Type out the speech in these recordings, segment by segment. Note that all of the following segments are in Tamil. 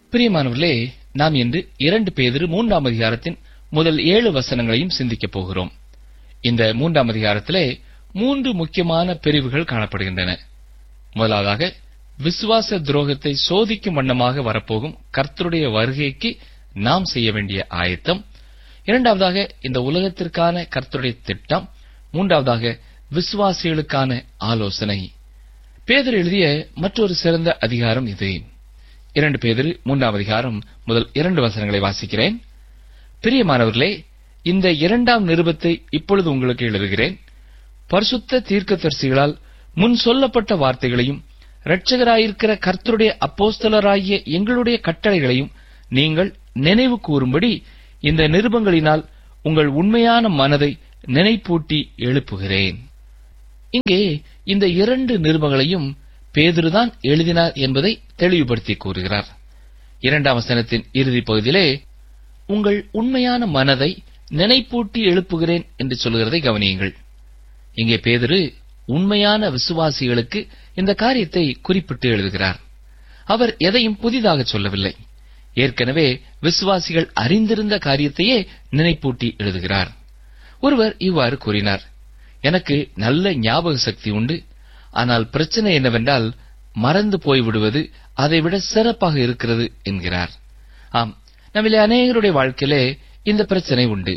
பிரியமானவர்களே நாம் இன்று இரண்டு பேதிரு மூன்றாம் அதிகாரத்தின் முதல் ஏழு வசனங்களையும் சிந்திக்கப் போகிறோம் இந்த மூன்றாம் அதிகாரத்திலே மூன்று முக்கியமான பிரிவுகள் காணப்படுகின்றன முதலாவதாக விசுவாச துரோகத்தை சோதிக்கும் வண்ணமாக வரப்போகும் கர்த்தருடைய வருகைக்கு நாம் செய்ய வேண்டிய ஆயத்தம் இரண்டாவதாக இந்த உலகத்திற்கான கர்த்தருடைய திட்டம் மூன்றாவதாக விசுவாசிகளுக்கான ஆலோசனை பேதர் எழுதிய மற்றொரு சிறந்த அதிகாரம் இது இரண்டு பேதர் மூன்றாம் அதிகாரம் முதல் இரண்டு வசனங்களை வாசிக்கிறேன் பிரியமானவர்களே இந்த இரண்டாம் நிருபத்தை இப்பொழுது உங்களுக்கு எழுதுகிறேன் பரிசுத்த தீர்க்கதரிசிகளால் முன் சொல்லப்பட்ட வார்த்தைகளையும் இரட்சகராயிருக்கிற கர்த்தருடைய அப்போஸ்தலராகிய எங்களுடைய கட்டளைகளையும் நீங்கள் நினைவு கூறும்படி இந்த நிருபங்களினால் உங்கள் உண்மையான மனதை நினைப்பூட்டி எழுப்புகிறேன் இங்கே இந்த இரண்டு நிருபங்களையும் பேதுருதான் எழுதினார் என்பதை தெளிவுபடுத்தி கூறுகிறார் இரண்டாம் வசனத்தின் இறுதிப் பகுதியிலே உங்கள் உண்மையான மனதை நினைப்பூட்டி எழுப்புகிறேன் என்று சொல்கிறதை கவனியுங்கள் இங்கே பேதுரு உண்மையான விசுவாசிகளுக்கு இந்த காரியத்தை குறிப்பிட்டு எழுதுகிறார் அவர் எதையும் புதிதாக சொல்லவில்லை ஏற்கனவே விசுவாசிகள் அறிந்திருந்த காரியத்தையே நினைப்பூட்டி எழுதுகிறார் ஒருவர் இவ்வாறு கூறினார் எனக்கு நல்ல ஞாபக சக்தி உண்டு ஆனால் பிரச்சனை என்னவென்றால் மறந்து போய்விடுவது அதைவிட சிறப்பாக இருக்கிறது என்கிறார் ஆம் நம்மிலே அநேகருடைய வாழ்க்கையிலே இந்த பிரச்சனை உண்டு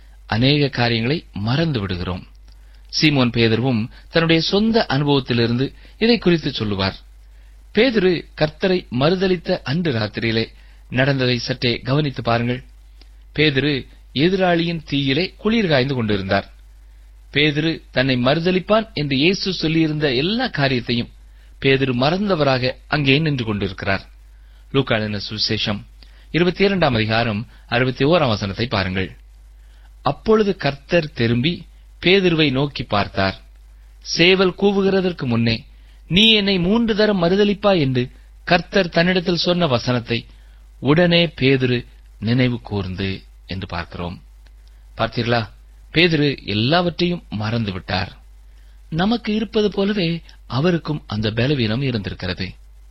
அநேக காரியங்களை மறந்து விடுகிறோம் சீமோன் பேதர்வும் தன்னுடைய சொந்த அனுபவத்திலிருந்து இதை குறித்து சொல்லுவார் பேதுரு கர்த்தரை மறுதலித்த அன்று ராத்திரியிலே நடந்ததை சற்றே கவனித்து பாருங்கள் பேதுரு எதிராளியின் தீயிலே குளிர் காய்ந்து கொண்டிருந்தார் பேதுரு தன்னை மறுதலிப்பான் என்று இயேசு சொல்லியிருந்த எல்லா காரியத்தையும் பேதுரு மறந்தவராக அங்கே நின்று கொண்டிருக்கிறார் லூக்காளின சுவிசேஷம் இருபத்தி இரண்டாம் அதிகாரம் அறுபத்தி ஓராம் வசனத்தை பாருங்கள் அப்பொழுது கர்த்தர் திரும்பி பேதுருவை நோக்கி பார்த்தார் சேவல் கூவுகிறதற்கு முன்னே நீ என்னை மூன்று தரம் மறுதலிப்பாய் என்று கர்த்தர் தன்னிடத்தில் சொன்ன வசனத்தை உடனே பேதுரு நினைவு கூர்ந்து என்று பார்க்கிறோம் பார்த்தீர்களா பேதுரு எல்லாவற்றையும் மறந்து விட்டார் நமக்கு இருப்பது போலவே அவருக்கும் அந்த பலவீனம் இருந்திருக்கிறது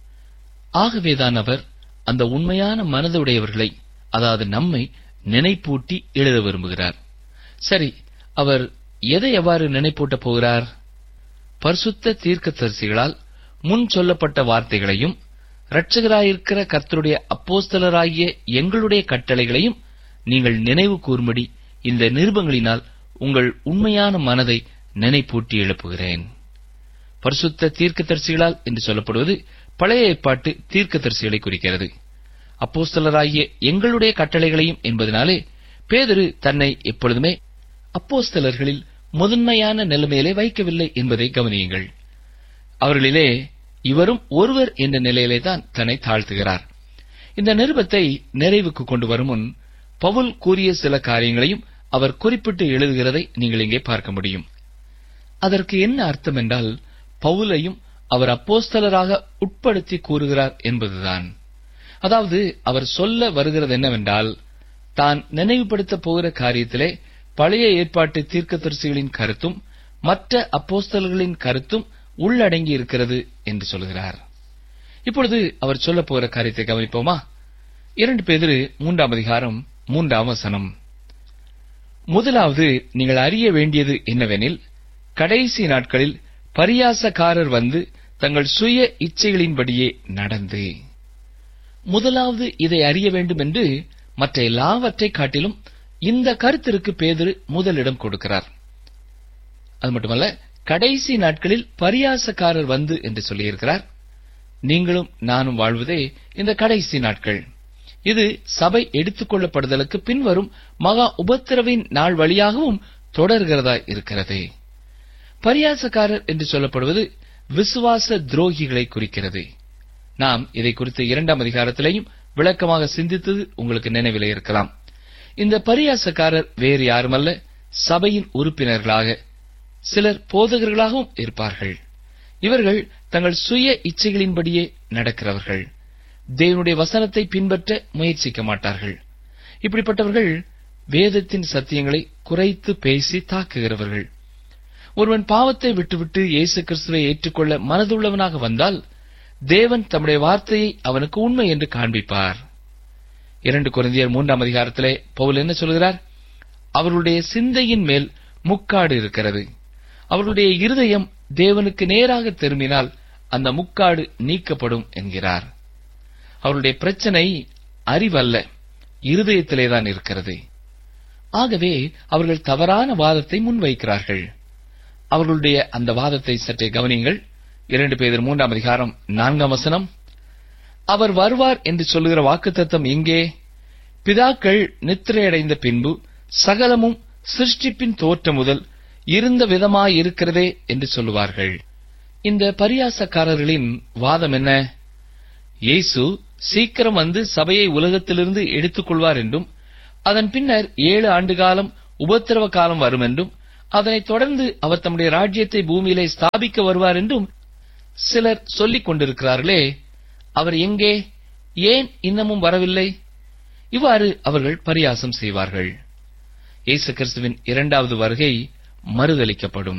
ஆகவேதான் அவர் அந்த உண்மையான மனதுடையவர்களை அதாவது நம்மை நினைப்பூட்டி எழுத விரும்புகிறார் சரி அவர் எதை எவ்வாறு நினைப்பூட்டப் போகிறார் பரிசுத்த தீர்க்கதரிசிகளால் முன் சொல்லப்பட்ட வார்த்தைகளையும் இரட்சகராயிருக்கிற கர்த்தருடைய அப்போஸ்தலராகிய எங்களுடைய கட்டளைகளையும் நீங்கள் நினைவு கூறும்படி இந்த நிருபங்களினால் உங்கள் உண்மையான மனதை நினைப்பூட்டி எழுப்புகிறேன் பரிசுத்த தீர்க்கதரிசிகளால் என்று சொல்லப்படுவது பழைய ஏற்பாட்டு தீர்க்கதரிசிகளை குறிக்கிறது அப்போஸ்தலராகிய எங்களுடைய கட்டளைகளையும் என்பதனாலே பேதரு தன்னை எப்பொழுதுமே அப்போஸ்தலர்களில் முதன்மையான நிலைமையிலே வைக்கவில்லை என்பதை கவனியுங்கள் அவர்களிலே இவரும் ஒருவர் என்ற நிலையிலே தான் தன்னை தாழ்த்துகிறார் இந்த நிருபத்தை நிறைவுக்கு கொண்டு வரும் முன் பவுல் கூறிய சில காரியங்களையும் அவர் குறிப்பிட்டு எழுதுகிறதை நீங்கள் இங்கே பார்க்க முடியும் அதற்கு என்ன அர்த்தம் என்றால் பவுலையும் அவர் அப்போஸ்தலராக உட்படுத்தி கூறுகிறார் என்பதுதான் அதாவது அவர் சொல்ல வருகிறது என்னவென்றால் தான் நினைவுபடுத்தப் போகிற காரியத்திலே பழைய ஏற்பாட்டு தீர்க்கதரிசிகளின் கருத்தும் மற்ற அப்போஸ்தலர்களின் கருத்தும் உள்ளடங்கி இருக்கிறது என்று சொல்கிறார் இப்பொழுது அவர் சொல்லப் போகிற காரியத்தை கவனிப்போமா இரண்டு பேதிரு மூன்றாம் அதிகாரம் மூன்றாம் வசனம் முதலாவது நீங்கள் அறிய வேண்டியது என்னவெனில் கடைசி நாட்களில் பரியாசக்காரர் வந்து தங்கள் சுய இச்சைகளின்படியே நடந்து முதலாவது இதை அறிய வேண்டும் என்று மற்ற எல்லாவற்றை காட்டிலும் இந்த கருத்திற்கு பேதிரு முதலிடம் கொடுக்கிறார் அது மட்டுமல்ல கடைசி நாட்களில் பரியாசக்காரர் வந்து என்று சொல்லியிருக்கிறார் நீங்களும் நானும் வாழ்வதே இந்த கடைசி நாட்கள் இது சபை எடுத்துக் கொள்ளப்படுதலுக்கு பின்வரும் மகா உபத்திரவின் நாள் வழியாகவும் தொடர்கிறதா இருக்கிறது பரியாசக்காரர் என்று சொல்லப்படுவது விசுவாச துரோகிகளை குறிக்கிறது நாம் இதை குறித்து இரண்டாம் அதிகாரத்திலேயும் விளக்கமாக சிந்தித்தது உங்களுக்கு நினைவிலே இருக்கலாம் இந்த பரியாசக்காரர் வேறு யாருமல்ல சபையின் உறுப்பினர்களாக சிலர் போதகர்களாகவும் இருப்பார்கள் இவர்கள் தங்கள் சுய இச்சைகளின்படியே நடக்கிறவர்கள் தேவனுடைய வசனத்தை பின்பற்ற முயற்சிக்க மாட்டார்கள் இப்படிப்பட்டவர்கள் வேதத்தின் சத்தியங்களை குறைத்து பேசி தாக்குகிறவர்கள் ஒருவன் பாவத்தை விட்டுவிட்டு இயேசு கிறிஸ்துவை ஏற்றுக்கொள்ள மனதுள்ளவனாக வந்தால் தேவன் தம்முடைய வார்த்தையை அவனுக்கு உண்மை என்று காண்பிப்பார் இரண்டு குழந்தையர் மூன்றாம் அதிகாரத்திலே பவுல் என்ன சொல்கிறார் அவர்களுடைய சிந்தையின் மேல் முக்காடு இருக்கிறது அவர்களுடைய இருதயம் தேவனுக்கு நேராக திரும்பினால் அந்த முக்காடு நீக்கப்படும் என்கிறார் அவருடைய பிரச்சனை அறிவல்ல இருதயத்திலேதான் இருக்கிறது ஆகவே அவர்கள் தவறான வாதத்தை முன்வைக்கிறார்கள் அவர்களுடைய அந்த வாதத்தை சற்றே கவனியுங்கள் இரண்டு பேர் மூன்றாம் அதிகாரம் நான்காம் வசனம் அவர் வருவார் என்று சொல்லுகிற வாக்குத்தத்தம் எங்கே பிதாக்கள் நித்திரையடைந்த பின்பு சகலமும் சிருஷ்டிப்பின் தோற்றம் முதல் இருந்த விதமாயிருக்கிறதே என்று சொல்லுவார்கள் இந்த பரியாசக்காரர்களின் வாதம் என்ன இயேசு சீக்கிரம் வந்து சபையை உலகத்திலிருந்து எடுத்துக் கொள்வார் என்றும் அதன் பின்னர் ஏழு ஆண்டு காலம் உபத்திரவ காலம் வரும் என்றும் அதனைத் தொடர்ந்து அவர் தம்முடைய ராஜ்யத்தை பூமியிலே ஸ்தாபிக்க வருவார் என்றும் சிலர் சொல்லிக் கொண்டிருக்கிறார்களே அவர் எங்கே ஏன் இன்னமும் வரவில்லை இவ்வாறு அவர்கள் பரியாசம் செய்வார்கள் இயேசு கிறிஸ்துவின் இரண்டாவது வருகை மறுதளிக்கப்படும்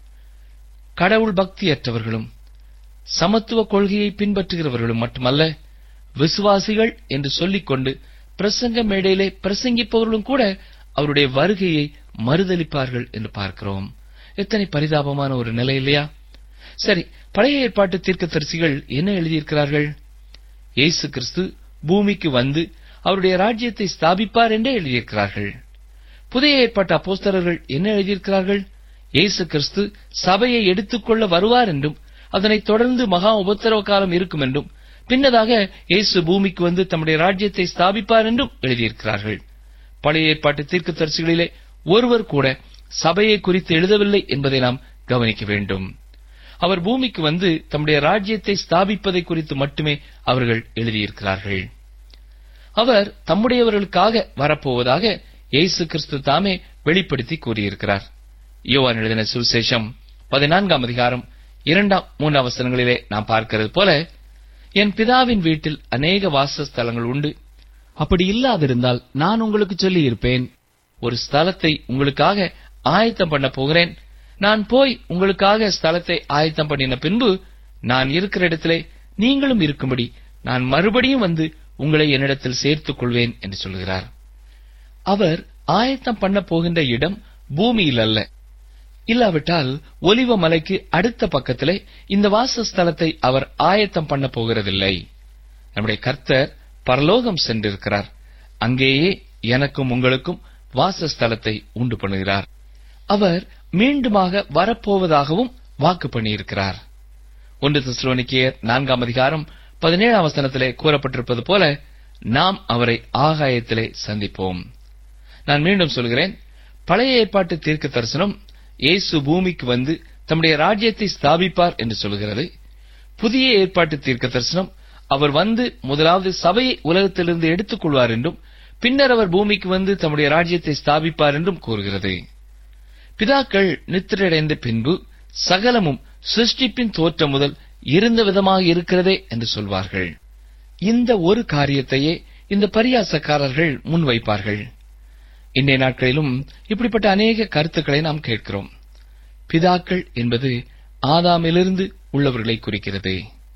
கடவுள் பக்தியற்றவர்களும் சமத்துவ கொள்கையை பின்பற்றுகிறவர்களும் மட்டுமல்ல விசுவாசிகள் என்று சொல்லிக்கொண்டு பிரசங்க மேடையிலே பிரசங்கிப்பவர்களும் கூட அவருடைய வருகையை மறுதளிப்பார்கள் என்று பார்க்கிறோம் எத்தனை பரிதாபமான ஒரு நிலை இல்லையா சரி பழைய ஏற்பாட்டு தீர்க்கதரிசிகள் என்ன எழுதியிருக்கிறார்கள் இயேசு கிறிஸ்து பூமிக்கு வந்து அவருடைய ராஜ்யத்தை ஸ்தாபிப்பார் என்றே எழுதியிருக்கிறார்கள் புதிய ஏற்பாட்டு அப்போஸ்தலர்கள் என்ன எழுதியிருக்கிறார்கள் இயேசு கிறிஸ்து சபையை எடுத்துக்கொள்ள வருவார் என்றும் அதனைத் தொடர்ந்து மகா உபத்திரவ காலம் இருக்கும் என்றும் பின்னதாக இயேசு பூமிக்கு வந்து தம்முடைய ராஜ்யத்தை ஸ்தாபிப்பார் என்றும் எழுதியிருக்கிறார்கள் பழைய ஏற்பாட்டு தீர்க்கதரிசிகளிலே ஒருவர் கூட சபையை குறித்து எழுதவில்லை என்பதை நாம் கவனிக்க வேண்டும் அவர் பூமிக்கு வந்து தம்முடைய ராஜ்யத்தை ஸ்தாபிப்பதை குறித்து மட்டுமே அவர்கள் எழுதியிருக்கிறார்கள் அவர் தம்முடையவர்களுக்காக வரப்போவதாக இயேசு கிறிஸ்து தாமே வெளிப்படுத்தி கூறியிருக்கிறார் யோவான் எழுதின சுவிசேஷம் பதினான்காம் அதிகாரம் இரண்டாம் மூன்றாம் வசனங்களிலே நாம் பார்க்கிறது போல என் பிதாவின் வீட்டில் அநேக வாசஸ்தலங்கள் உண்டு அப்படி இல்லாதிருந்தால் நான் உங்களுக்கு சொல்லி இருப்பேன் ஒரு ஸ்தலத்தை உங்களுக்காக ஆயத்தம் பண்ண போகிறேன் நான் போய் உங்களுக்காக ஸ்தலத்தை ஆயத்தம் பண்ணின பின்பு நான் இருக்கிற இடத்திலே நீங்களும் இருக்கும்படி நான் மறுபடியும் வந்து உங்களை என்னிடத்தில் சேர்த்துக் கொள்வேன் என்று சொல்கிறார் அவர் ஆயத்தம் பண்ண போகின்ற இடம் பூமியில் அல்ல இல்லாவிட்டால் ஒலிவ மலைக்கு அடுத்த பக்கத்திலே இந்த வாசஸ்தலத்தை அவர் ஆயத்தம் பண்ண போகிறதில்லை நம்முடைய கர்த்தர் பரலோகம் சென்றிருக்கிறார் அங்கேயே எனக்கும் உங்களுக்கும் வாசஸ்தலத்தை உண்டு பண்ணுகிறார் அவர் மீண்டுமாக வரப்போவதாகவும் வாக்கு பண்ணியிருக்கிறார் ஒன்று தெசலோனிக்கேயர் நான்காம் அதிகாரம் பதினேழாம் வசனத்திலே கூறப்பட்டிருப்பது போல நாம் அவரை ஆகாயத்திலே சந்திப்போம் நான் மீண்டும் சொல்கிறேன் பழைய ஏற்பாட்டு தீர்க்க தரிசனம் இயேசு பூமிக்கு வந்து தம்முடைய ராஜ்யத்தை ஸ்தாபிப்பார் என்று சொல்கிறது புதிய ஏற்பாட்டு தீர்க்க தரிசனம் அவர் வந்து முதலாவது சபையை உலகத்திலிருந்து எடுத்துக் கொள்வார் என்றும் பின்னர் அவர் பூமிக்கு வந்து தம்முடைய ராஜ்யத்தை ஸ்தாபிப்பார் என்றும் கூறுகிறது பிதாக்கள் நித்திரையடைந்த பின்பு சகலமும் சிருஷ்டிப்பின் தோற்றம் முதல் இருந்த விதமாக இருக்கிறதே என்று சொல்வார்கள் இந்த ஒரு காரியத்தையே இந்த பரியாசக்காரர்கள் முன்வைப்பார்கள் இன்றைய நாட்களிலும் இப்படிப்பட்ட அநேக கருத்துக்களை நாம் கேட்கிறோம் பிதாக்கள் என்பது ஆதாமிலிருந்து உள்ளவர்களை குறிக்கிறது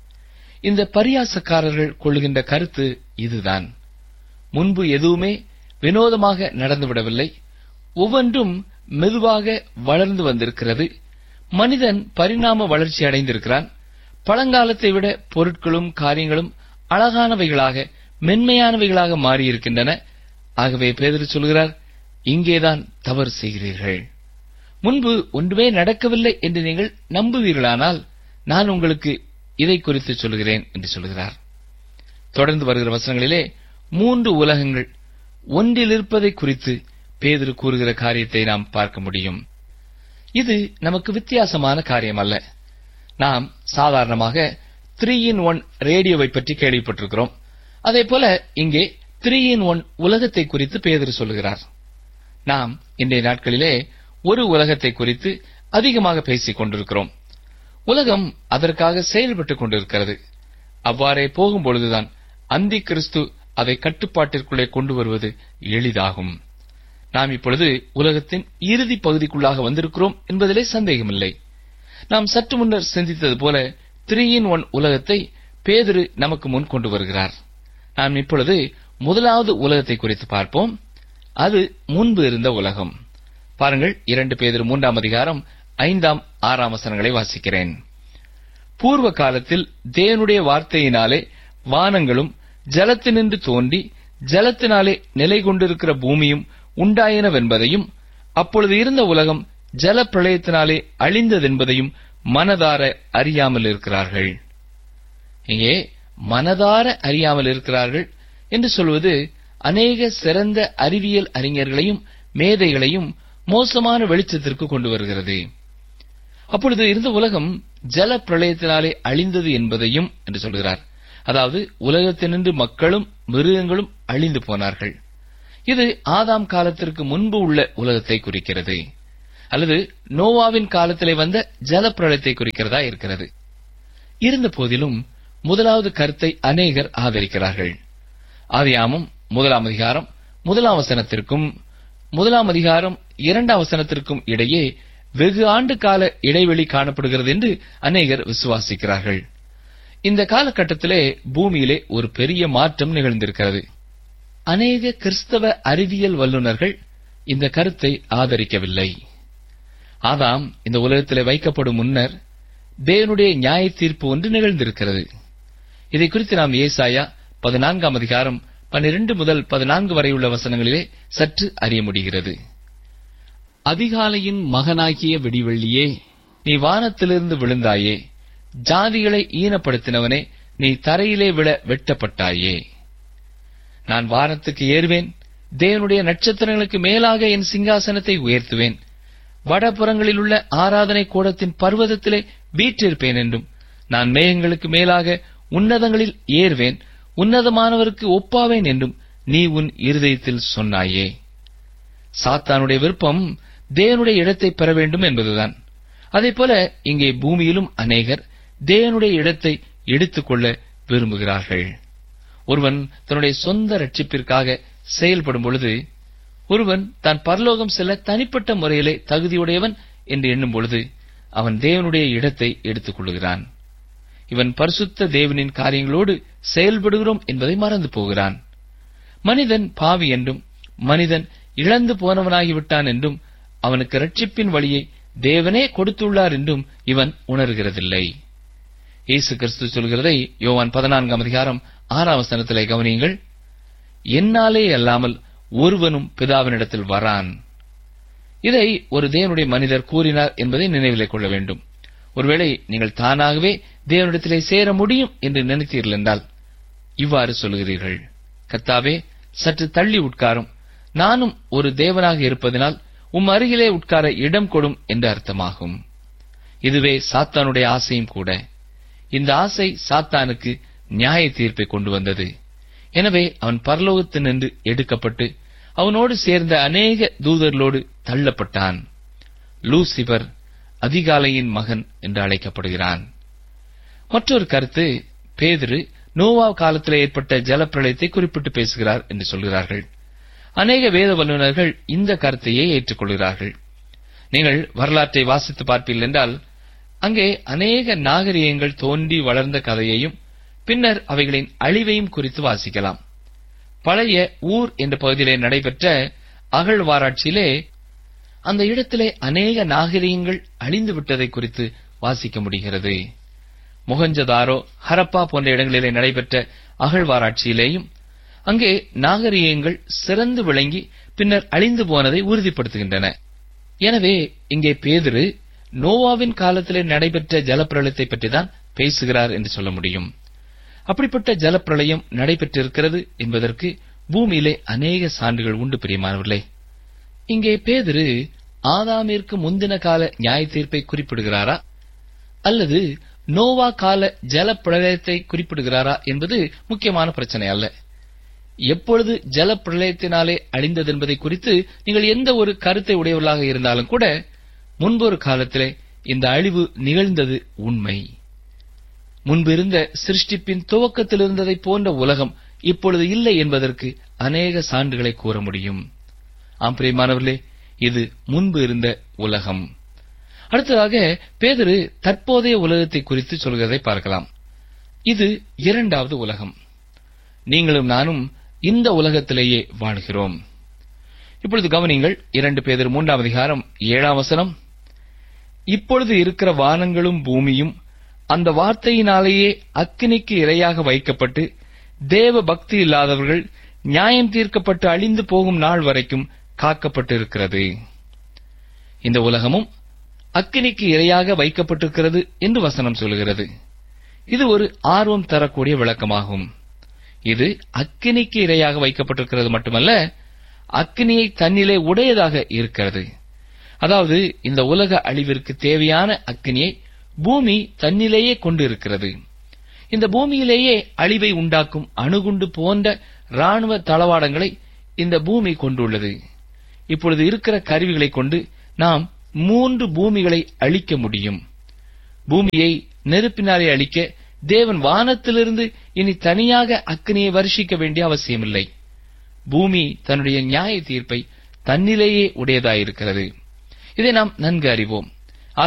இந்த பரியாசக்காரர்கள் கொள்ளுகின்ற கருத்து இதுதான் முன்பு எதுவுமே வினோதமாக நடந்துவிடவில்லை ஒவ்வொன்றும் மெதுவாக வளர்ந்து வந்திருக்கிறது மனிதன் பரிணாம வளர்ச்சி அடைந்திருக்கிறான் பழங்காலத்தை விட பொருட்களும் காரியங்களும் அழகானவைகளாக மென்மையானவைகளாக மாறியிருக்கின்றன ஆகவே பேதர் சொல்கிறார் இங்கேதான் தவறு செய்கிறீர்கள் முன்பு ஒன்றுமே நடக்கவில்லை என்று நீங்கள் நம்புவீர்களானால் நான் உங்களுக்கு இதை குறித்து சொல்கிறேன் என்று சொல்கிறார் தொடர்ந்து வருகிற வசனங்களிலே மூன்று உலகங்கள் ஒன்றில் இருப்பதை குறித்து பேதர் கூறுகிற காரியத்தை நாம் பார்க்க முடியும் இது நமக்கு வித்தியாசமான காரியம் அல்ல நாம் சாதாரணமாக த்ரீ இன் ஒன் ரேடியோவை பற்றி கேள்விப்பட்டிருக்கிறோம் அதே போல இங்கே த்ரீ இன் ஒன் உலகத்தை குறித்து பேதர் சொல்லுகிறார் நாம் இன்றைய நாட்களிலே ஒரு உலகத்தை குறித்து அதிகமாக பேசிக் கொண்டிருக்கிறோம் உலகம் அதற்காக செயல்பட்டுக் கொண்டிருக்கிறது அவ்வாறே போகும்பொழுதுதான் அந்தி கிறிஸ்து அதை கட்டுப்பாட்டிற்குள்ளே கொண்டு வருவது எளிதாகும் நாம் இப்பொழுது உலகத்தின் இறுதி பகுதிக்குள்ளாக வந்திருக்கிறோம் என்பதிலே சந்தேகமில்லை நாம் சற்று முன்னர் சிந்தித்தது போல த்ரீ இன் ஒன் உலகத்தை பேதுரு நமக்கு முன் கொண்டு வருகிறார் நாம் இப்பொழுது முதலாவது உலகத்தை குறித்து பார்ப்போம் அது முன்பு இருந்த உலகம் பாருங்கள் இரண்டு பேர் மூன்றாம் அதிகாரம் ஐந்தாம் ஆறாம் வசனங்களை வாசிக்கிறேன் பூர்வ காலத்தில் தேவனுடைய வார்த்தையினாலே வானங்களும் ஜலத்தினின்று தோன்றி ஜலத்தினாலே நிலை கொண்டிருக்கிற பூமியும் உண்டாயினவென்பதையும் அப்பொழுது இருந்த உலகம் ஜல பிரளயத்தினாலே அழிந்ததென்பதையும் மனதார அறியாமல் இருக்கிறார்கள் இங்கே மனதார அறியாமல் இருக்கிறார்கள் என்று சொல்வது அநேக சிறந்த அறிவியல் அறிஞர்களையும் மேதைகளையும் மோசமான வெளிச்சத்திற்கு கொண்டு வருகிறது அப்பொழுது இருந்த உலகம் ஜல பிரளயத்தினாலே அழிந்தது என்பதையும் என்று சொல்கிறார் அதாவது உலகத்தினின்று மக்களும் மிருகங்களும் அழிந்து போனார்கள் இது ஆதாம் காலத்திற்கு முன்பு உள்ள உலகத்தை குறிக்கிறது அல்லது நோவாவின் காலத்திலே வந்த ஜல பிரளயத்தை குறிக்கிறதா இருக்கிறது இருந்த போதிலும் முதலாவது கருத்தை அநேகர் ஆதரிக்கிறார்கள் ஆதியாமம் முதலாம் அதிகாரம் முதலாம் வசனத்திற்கும் முதலாம் அதிகாரம் இரண்டாம் வசனத்திற்கும் இடையே வெகு ஆண்டு கால இடைவெளி காணப்படுகிறது என்று அநேகர் விசுவாசிக்கிறார்கள் இந்த காலகட்டத்திலே பூமியிலே ஒரு பெரிய மாற்றம் நிகழ்ந்திருக்கிறது அநேக கிறிஸ்தவ அறிவியல் வல்லுநர்கள் இந்த கருத்தை ஆதரிக்கவில்லை ஆதாம் இந்த உலகத்திலே வைக்கப்படும் முன்னர் தேவனுடைய நியாய தீர்ப்பு ஒன்று நிகழ்ந்திருக்கிறது இதை குறித்து நாம் ஏசாயா பதினான்காம் அதிகாரம் பன்னிரண்டு முதல் பதினான்கு வரை உள்ள வசனங்களிலே சற்று அறிய முடிகிறது அதிகாலையின் மகனாகிய விடிவெள்ளியே நீ வானத்திலிருந்து விழுந்தாயே ஜாதிகளை ஈனப்படுத்தினவனே நீ தரையிலே விழ வெட்டப்பட்டாயே நான் வானத்துக்கு ஏறுவேன் தேவனுடைய நட்சத்திரங்களுக்கு மேலாக என் சிங்காசனத்தை உயர்த்துவேன் வடபுறங்களில் உள்ள ஆராதனை கூடத்தின் பர்வதத்திலே வீற்றிருப்பேன் என்றும் நான் மேகங்களுக்கு மேலாக உன்னதங்களில் ஏறுவேன் உன்னதமானவருக்கு ஒப்பாவேன் என்றும் நீ உன் இருதயத்தில் சொன்னாயே சாத்தானுடைய விருப்பம் தேவனுடைய இடத்தை பெற வேண்டும் என்பதுதான் அதேபோல இங்கே பூமியிலும் அநேகர் தேவனுடைய இடத்தை எடுத்துக்கொள்ள விரும்புகிறார்கள் ஒருவன் தன்னுடைய சொந்த ரட்சிப்பிற்காக செயல்படும் பொழுது ஒருவன் தான் பரலோகம் செல்ல தனிப்பட்ட முறையிலே தகுதியுடையவன் என்று எண்ணும் பொழுது அவன் தேவனுடைய இடத்தை எடுத்துக் கொள்ளுகிறான் இவன் பரிசுத்த தேவனின் காரியங்களோடு செயல்படுகிறோம் என்பதை மறந்து போகிறான் மனிதன் பாவி என்றும் மனிதன் இழந்து போனவனாகிவிட்டான் என்றும் அவனுக்கு ரட்சிப்பின் வழியை தேவனே கொடுத்துள்ளார் என்றும் இவன் உணர்கிறதில்லை இயேசு கிறிஸ்து சொல்கிறதை யோவான் பதினான்காம் அதிகாரம் ஆறாம் வசனத்திலே கவனியுங்கள் என்னாலே அல்லாமல் ஒருவனும் பிதாவினிடத்தில் வரான் இதை ஒரு தேவனுடைய மனிதர் கூறினார் என்பதை நினைவிலே கொள்ள வேண்டும் ஒருவேளை நீங்கள் தானாகவே தேவனிடத்திலே சேர முடியும் என்று நினைத்தீர்கள் என்றால் இவ்வாறு சொல்கிறீர்கள் கர்த்தாவே சற்று தள்ளி உட்காரும் நானும் ஒரு தேவனாக இருப்பதனால் உம் அருகிலே உட்கார இடம் கொடும் என்று அர்த்தமாகும் இதுவே சாத்தானுடைய ஆசையும் கூட இந்த ஆசை சாத்தானுக்கு நியாய தீர்ப்பை கொண்டு வந்தது எனவே அவன் பரலோகத்தினின்று எடுக்கப்பட்டு அவனோடு சேர்ந்த அநேக தூதர்களோடு தள்ளப்பட்டான் லூசிபர் அதிகாலையின் மகன் என்று அழைக்கப்படுகிறான் மற்றொரு கருத்து பேதுரு நோவா காலத்தில் ஏற்பட்ட ஜலப்பிரளயத்தை குறிப்பிட்டு பேசுகிறார் என்று சொல்கிறார்கள் அநேக வேத வல்லுநர்கள் இந்த கருத்தையே ஏற்றுக்கொள்கிறார்கள் நீங்கள் வரலாற்றை வாசித்து பார்ப்பீர்கள் என்றால் அங்கே அநேக நாகரிகங்கள் தோன்றி வளர்ந்த கதையையும் பின்னர் அவைகளின் அழிவையும் குறித்து வாசிக்கலாம் பழைய ஊர் என்ற பகுதியிலே நடைபெற்ற அகழ்வாராய்ச்சியிலே அந்த இடத்திலே அநேக நாகரிகங்கள் அழிந்து விட்டதை குறித்து வாசிக்க முடிகிறது முகஞ்சதாரோ ஹரப்பா போன்ற இடங்களிலே நடைபெற்ற அகழ்வாராய்ச்சியிலேயும் அங்கே நாகரிகங்கள் சிறந்து விளங்கி பின்னர் அழிந்து போனதை உறுதிப்படுத்துகின்றன எனவே இங்கே பேதுரு நோவாவின் காலத்திலே நடைபெற்ற ஜலப்பிரளயத்தை பற்றிதான் பேசுகிறார் என்று சொல்ல முடியும் அப்படிப்பட்ட ஜலப்பிரளயம் நடைபெற்றிருக்கிறது என்பதற்கு பூமியிலே அநேக சான்றுகள் உண்டு பிரியமானவர்களே இங்கே பேதுரு ஆதாமிற்கு முந்தின கால நியாய தீர்ப்பை குறிப்பிடுகிறாரா அல்லது நோவா கால ஜலப்பிரளயத்தை குறிப்பிடுகிறாரா என்பது முக்கியமான பிரச்சனை அல்ல எப்பொழுது ஜலப்பிரளயத்தினாலே அழிந்தது என்பதை குறித்து நீங்கள் எந்த ஒரு கருத்தை உடையவர்களாக இருந்தாலும் கூட முன்பொரு காலத்திலே இந்த அழிவு நிகழ்ந்தது உண்மை முன்பிருந்த சிருஷ்டிப்பின் துவக்கத்தில் இருந்ததைப் போன்ற உலகம் இப்பொழுது இல்லை என்பதற்கு அநேக சான்றுகளை கூற முடியும் ஆம் பிரியமானவர்களே இது முன்பு இருந்த உலகம் அடுத்ததாக பேதரு தற்போதைய உலகத்தை குறித்து சொல்கிறதை பார்க்கலாம் இது இரண்டாவது உலகம் நீங்களும் நானும் இந்த உலகத்திலேயே வாழ்கிறோம் இப்பொழுது கவனிங்கள் இரண்டு பேதர் மூன்றாம் அதிகாரம் ஏழாம் வசனம் இப்பொழுது இருக்கிற வானங்களும் பூமியும் அந்த வார்த்தையினாலேயே அக்கினிக்கு இரையாக வைக்கப்பட்டு தேவ பக்தி இல்லாதவர்கள் நியாயம் தீர்க்கப்பட்டு அழிந்து போகும் நாள் வரைக்கும் காக்கப்பட்டிருக்கிறது இந்த உலகமும் அக்கினிக்கு இரையாக வைக்கப்பட்டிருக்கிறது என்று வசனம் சொல்கிறது இது ஒரு ஆர்வம் தரக்கூடிய விளக்கமாகும் இது அக்கினிக்கு இரையாக வைக்கப்பட்டிருக்கிறது மட்டுமல்ல அக்கினியை தன்னிலே உடையதாக இருக்கிறது அதாவது இந்த உலக அழிவிற்கு தேவையான அக்கினியை பூமி தன்னிலேயே கொண்டு இருக்கிறது இந்த பூமியிலேயே அழிவை உண்டாக்கும் அணுகுண்டு போன்ற ராணுவ தளவாடங்களை இந்த பூமி கொண்டுள்ளது இப்பொழுது இருக்கிற கருவிகளை கொண்டு நாம் மூன்று பூமிகளை அழிக்க முடியும் பூமியை நெருப்பினாலே அழிக்க தேவன் வானத்திலிருந்து இனி தனியாக அக்கினியை வருஷிக்க வேண்டிய அவசியமில்லை பூமி தன்னுடைய நியாய தீர்ப்பை தன்னிலேயே உடையதாயிருக்கிறது இதை நாம் நன்கு அறிவோம்